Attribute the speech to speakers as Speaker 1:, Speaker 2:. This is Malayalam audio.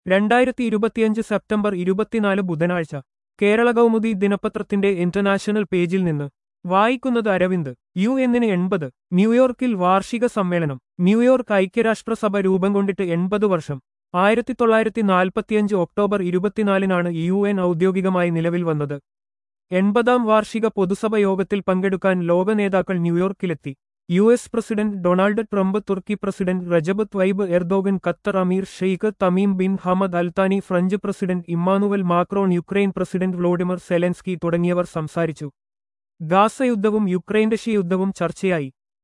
Speaker 1: രണ്ടായിരത്തി ഇരുപത്തിയഞ്ച് സെപ്റ്റംബർ ഇരുപത്തിനാല് ബുധനാഴ്ച കേരള കൗമുദി ദിനപത്രത്തിന്റെ ഇന്റർനാഷണൽ പേജിൽ നിന്ന് വായിക്കുന്നത് അരവിന്ദ് യു എന്നിന് എൺപത് ന്യൂയോർക്കിൽ വാർഷിക സമ്മേളനം ന്യൂയോർക്ക് ഐക്യരാഷ്ട്രസഭ രൂപം കൊണ്ടിട്ട് എൺപത് വർഷം ആയിരത്തി തൊള്ളായിരത്തി നാൽപ്പത്തിയഞ്ച് ഒക്ടോബർ ഇരുപത്തിനാലിനാണ് യു എൻ ഔദ്യോഗികമായി നിലവിൽ വന്നത് എൺപതാം വാർഷിക പൊതുസഭ യോഗത്തിൽ പങ്കെടുക്കാൻ ലോക നേതാക്കൾ ന്യൂയോർക്കിലെത്തി U S president Donald Trump തുർക്കി president Recep Tayyip Erdogan Qatar അമീർ Sheikh Tamim bin Hamad Al Thani French president Emmanuel Macron Ukraine president Volodymyr Zelensky തുടങ്ങിയവർ സംസാരിച്ചു ഗാസ യുദ്ധവും യുക്രൈൻ റഷ്യ യുദ്ധവും ചർച്ചയായി